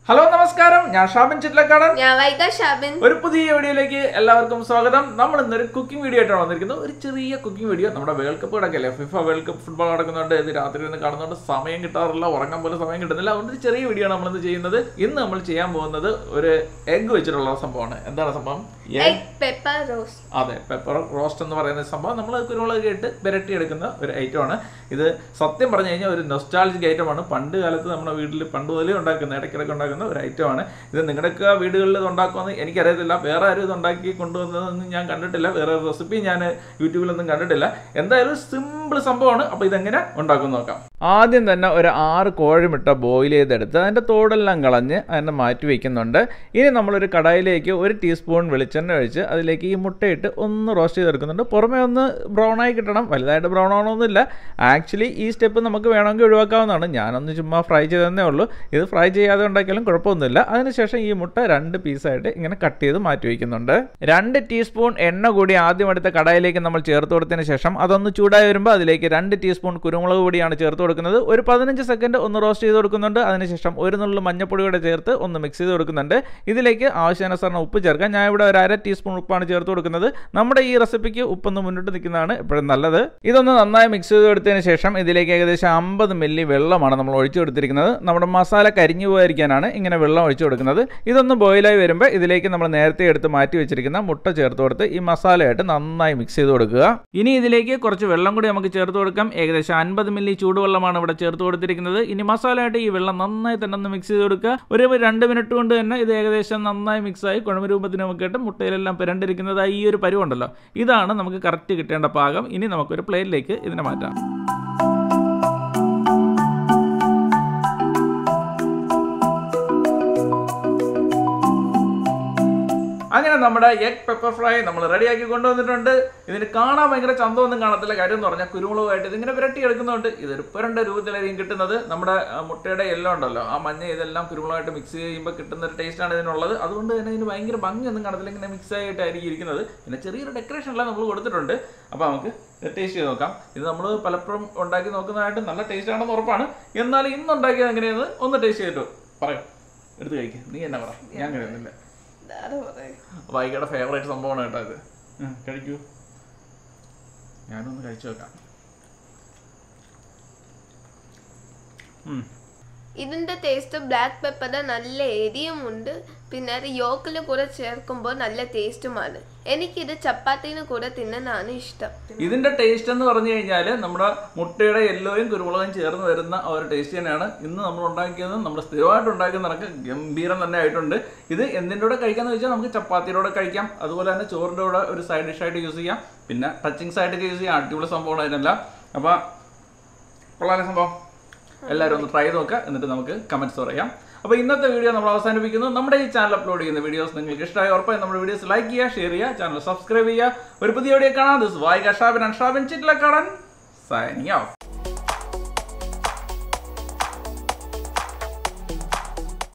Hello നമസ്കാരം ഞാൻ ഷാബിൻ ചിറ്റ്ലക്കാടൻ ഞാൻ വൈക ഷാബിൻ ഒരു പുതിയ വീഡിയോയിലേക്ക് എല്ലാവർക്കും സ്വാഗതം നമ്മൾ ഇന്നൊരു കുക്കിംഗ് വീഡിയോ ആയിട്ടാണ് വന്നിരിക്കുന്നത് ഒരു ചെറിയ കുക്കിംഗ് വീഡിയോ നമ്മുടെ വേൾഡ് കപ്പ് കിടക്കല്ലേ ഫിഫ വേൾഡ് കപ്പ് ഫുട്ബോൾ നടക്കുന്നുണ്ട് ഇത് രാത്രി നിന്ന് കാണുന്നതുകൊണ്ട് സമയം കിട്ടാറില്ല ഉറങ്ങാൻ പോലും സമയം കിട്ടുന്നില്ല അതുകൊണ്ട് ഒരു ചെറിയ വീഡിയോ ആണ് നമ്മളിന്ന് ചെയ്യുന്നത് ഇന്ന് നമ്മൾ ചെയ്യാൻ പോകുന്നത് ഒരു എഗ് വെച്ചിട്ടുള്ള സംഭവമാണ് എന്താണ് സംഭവം Egg എഗ് പെപ്പർ റോസ്റ്റ് അതെ പെപ്പർ റോസ്റ്റ് എന്ന് പറയുന്ന സംഭവം നമ്മൾ കുരുമുളക് ഇട്ട് പുരട്ടി എടുക്കുന്ന ഒരു ഐറ്റമാണ് ഇത് സത്യം പറഞ്ഞു കഴിഞ്ഞാൽ ഒരു നൊസ്റ്റാൾജിക് ഐറ്റമാണ് പണ്ട് കാലത്ത് നമ്മുടെ വീട്ടിൽ പണ്ട് മുതലേ ഉണ്ടാക്കുന്ന ഇടയ്ക്കിടയ്ക്ക് ഉണ്ടാക്കുന്ന ഒരു ഐറ്റമാണ് ഇത് നിങ്ങളുടെയൊക്കെ വീടുകളിൽ ഇത് ഉണ്ടാക്കുമെന്ന് എനിക്കറിയത്തില്ല വേറെ ആരും ഇത് ഉണ്ടാക്കി കൊണ്ടുവന്നതെന്ന് ഞാൻ കണ്ടിട്ടില്ല വേറെ റെസിപ്പി ഞാൻ യൂട്യൂബിലൊന്നും കണ്ടിട്ടില്ല എന്തായാലും സിമ്പിൾ സംഭവമാണ് അപ്പോൾ ഇതെങ്ങനെ ഉണ്ടാക്കും നോക്കാം ആദ്യം തന്നെ ഒരു ആറ് കോഴിമുട്ട ബോയിൽ ചെയ്തെടുത്ത് അതിൻ്റെ തോടെല്ലാം കളഞ്ഞ് അതിനെ മാറ്റി വയ്ക്കുന്നുണ്ട് ഇനി നമ്മളൊരു കടായിലേക്ക് ഒരു ടീസ്പൂൺ വെളിച്ചെണ്ണ ഒഴിച്ച് അതിലേക്ക് ഈ മുട്ടയിട്ട് ഒന്ന് റോസ്റ്റ് ചെയ്തെടുക്കുന്നുണ്ട് പുറമേ ഒന്ന് ബ്രൗൺ ആയി കിട്ടണം വലുതായിട്ട് ബ്രൗൺ ആവണമെന്നില്ല ആക്ച്വലി ഈ സ്റ്റെപ്പ് നമുക്ക് വേണമെങ്കിൽ ഒഴിവാക്കാവുന്നതാണ് ഞാനൊന്ന് ചുമ്മാ ഫ്രൈ ചെയ്തതന്നേ ഉള്ളൂ ഇത് ഫ്രൈ ചെയ്യാതെ ഉണ്ടാക്കിയാലും കുഴപ്പമൊന്നുമില്ല അതിനുശേഷം ഈ മുട്ട രണ്ട് പീസായിട്ട് ഇങ്ങനെ കട്ട് ചെയ്ത് മാറ്റി വയ്ക്കുന്നുണ്ട് രണ്ട് ടീസ്പൂൺ എണ്ണ കൂടി ആദ്യം എടുത്ത കടായിലേക്ക് നമ്മൾ ചേർത്ത് കൊടുത്തതിന് ശേഷം അതൊന്ന് ചൂടായി വരുമ്പോൾ അതിലേക്ക് രണ്ട് ടീസ്പൂൺ കുരുമുളക് പൊടിയാണ് ചേർത്ത് കൊടുക്കുന്നത് ഒരു പതിനഞ്ച് സെക്കൻഡ് ഒന്ന് റോസ്റ്റ് ചെയ്ത് കൊടുക്കുന്നുണ്ട് അതിനുശേഷം ഒരു നുള്ളു മഞ്ഞപ്പൊടി കൂടെ ചേർത്ത് ഒന്ന് മിക്സ് ചെയ്ത് കൊടുക്കുന്നുണ്ട് ഇതിലേക്ക് ആവശ്യാനുസരണം ഉപ്പ് ചേർക്കാം ഞാൻ ഇവിടെ ഒരു അര ടീസ്പൂൺ ഉപ്പാണ് ചേർത്ത് കൊടുക്കുന്നത് നമ്മുടെ ഈ റെസിപ്പിക്ക് ഉപ്പൊന്ന് മുന്നോട്ട് നിൽക്കുന്നതാണ് എപ്പോഴും നല്ലത് ഇതൊന്ന് നന്നായി മിക്സ് ചെയ്ത് കൊടുത്തതിന് ശേഷം ഇതിലേക്ക് ഏകദേശം അമ്പത് മില്ലി വെള്ളമാണ് നമ്മൾ ഒഴിച്ചു കൊടുത്തിരിക്കുന്നത് നമ്മുടെ മസാല കരിഞ്ഞു പോയിരിക്കാനാണ് ഇങ്ങനെ വെള്ളം ഒഴിച്ചു കൊടുക്കുന്നത് ഇതൊന്ന് ബോയിലായി വരുമ്പോൾ ഇതിലേക്ക് നമ്മൾ നേരത്തെ എടുത്ത് മാറ്റി വെച്ചിരിക്കുന്ന മുട്ട ചേർത്ത് കൊടുത്ത് ഈ മസാലയായിട്ട് നന്നായി മിക്സ് ചെയ്ത് കൊടുക്കുക ഇനി ഇതിലേക്ക് കുറച്ച് വെള്ളം കൂടി നമുക്ക് ചേർത്ത് കൊടുക്കാം ഏകദേശം അൻപത് മില്ലി ചൂടുവെള്ളമാണ് ഇവിടെ ചേർത്ത് കൊടുത്തിരിക്കുന്നത് ഇനി മസാലയായിട്ട് ഈ വെള്ളം നന്നായി തന്നെ ഒന്ന് മിക്സ് ചെയ്ത് കൊടുക്കുക ഒരു രണ്ട് മിനിറ്റ് കൊണ്ട് തന്നെ ഇത് ഏകദേശം നന്നായി മിക്സായി കുഴമ്പ് രൂപത്തിന് നമുക്ക് കിട്ടും മുട്ടയിലെല്ലാം പുരണ്ടിരിക്കുന്നത് ഈ ഒരു പരുവുണ്ടല്ലോ ഇതാണ് നമുക്ക് കറക്റ്റ് കിട്ടേണ്ട പാകം ഇനി നമുക്കൊരു പ്ലേറ്റിലേക്ക് ഇതിനെ മാറ്റാം അങ്ങനെ നമ്മുടെ എഗ് പെപ്പർ ഫ്രൈ നമ്മൾ റെഡിയാക്കി കൊണ്ടുവന്നിട്ടുണ്ട് ഇതിന് കാണാൻ ഭയങ്കര ചന്തമൊന്നും കാണത്തില്ല കാര്യം എന്ന് പറഞ്ഞാൽ കുരുമുളകുമായിട്ട് ഇതിങ്ങനെ പുരട്ടി എടുക്കുന്നുണ്ട് ഇതൊരു പുരണ്ട രൂപത്തിലായിരിക്കും കിട്ടുന്നത് നമ്മുടെ ആ, മുട്ടയുടെ എല്ലാം ഉണ്ടല്ലോ ആ മഞ്ഞ ഇതെല്ലാം കുരുമുളകായിട്ട് മിക്സ് ചെയ്യുമ്പോൾ കിട്ടുന്ന ഒരു ടേസ്റ്റാണ് ഇതിനുള്ളത് അതുകൊണ്ട് തന്നെ ഇതിന് ഭയങ്കര ഭംഗിയൊന്നും കാണത്തില്ല ഇങ്ങനെ മിക്സ് ആയിട്ടായിരിക്കും ഇരിക്കുന്നത് പിന്നെ ചെറിയൊരു ഡെക്കറേഷൻ എല്ലാം നമ്മൾ കൊടുത്തിട്ടുണ്ട് അപ്പോൾ നമുക്ക് ടേസ്റ്റ് ചെയ്ത് നോക്കാം ഇത് നമ്മൾ പലപ്പോഴും ഉണ്ടാക്കി നോക്കുന്നതായിട്ട് നല്ല ടേസ്റ്റ് ആണെന്ന് ഉറപ്പാണ് എന്നാൽ ഇന്ന് ഉണ്ടാക്കിയത് എങ്ങനെയാണെന്ന് ഒന്ന് ടേസ്റ്റ് ചെയ്തിട്ട് പറയാം എടുത്ത് കഴിക്കുക നീ എന്നാ പറ ഞാൻ അങ്ങനെയൊന്നുമില്ല വൈകയുടെ ഫേവറേറ്റ് സംഭവമാണ് കേട്ടോ ഇത് ഉം, കഴിക്കൂ ഞാനൊന്ന് കഴിച്ചു നോക്കാം ഉം. ഇതിന്റെ ടേസ്റ്റ് ബ്ലാക്ക് പെപ്പറിന്റെ നല്ല എരിയുമുണ്ട് പിന്നെ അത് യോക്കിന് കൂടെ ചേർക്കുമ്പോൾ നല്ല ടേസ്റ്റുമാണ് എനിക്കിത് ചപ്പാത്തിന് കൂടെ തിന്നാനാണ് ഇഷ്ടം ഇതിന്റെ ടേസ്റ്റ് എന്ന് പറഞ്ഞു കഴിഞ്ഞാൽ നമ്മുടെ മുട്ടയുടെ യെല്ലോയും കുരുമുളകും ചേർന്ന് വരുന്ന ആ ഒരു ടേസ്റ്റ് തന്നെയാണ് ഇന്ന് നമ്മൾ ഉണ്ടാക്കിയത് നമ്മൾ സ്ഥിരമായിട്ട് ഉണ്ടാക്കുന്നതൊക്കെ ഗംഭീരം തന്നെ ആയിട്ടുണ്ട് ഇത് എന്തിൻ്റെ കൂടെ കഴിക്കാന്ന് വെച്ചാൽ നമുക്ക് ചപ്പാത്തിയുടെ കൂടെ കഴിക്കാം അതുപോലെ തന്നെ ചോറിൻ്റെ കൂടെ ഒരു സൈഡ് ഡിഷായിട്ട് യൂസ് ചെയ്യാം പിന്നെ ടച്ചിങ്സ് ആയിട്ടൊക്കെ യൂസ് ചെയ്യാം അടിപൊളി സംഭവമാണ് അതിനെല്ലാം അപ്പോൾ കൊള്ളാലെ സംഭവം എല്ലാവരും ഒന്ന് ട്രൈ നോക്കുക എന്നിട്ട് നമുക്ക് കമൻറ്റ്സ് പറയാം അപ്പോൾ ഇന്നത്തെ വീഡിയോ നമ്മൾ അവസാനിപ്പിക്കുന്നു നമ്മുടെ ഈ ചാനൽ അപ്ലോഡ് ചെയ്യുന്ന വീഡിയോസ് നിങ്ങൾക്ക് ഇഷ്ടമായ ഉറപ്പായി നമ്മുടെ വീഡിയോസ് ലൈക്ക് ചെയ്യുക ഷെയർ ചെയ്യുക ചാനൽ സബ്സ്ക്രൈബ് ചെയ്യുക ഒരു പുതിയ വീഡിയോ കാണാം ദിസ് വായിക ഷാബിൻ അൻഷാബിൻ ചിറ്റിലക്കാടൻ സൈനിങ് ഓഫ്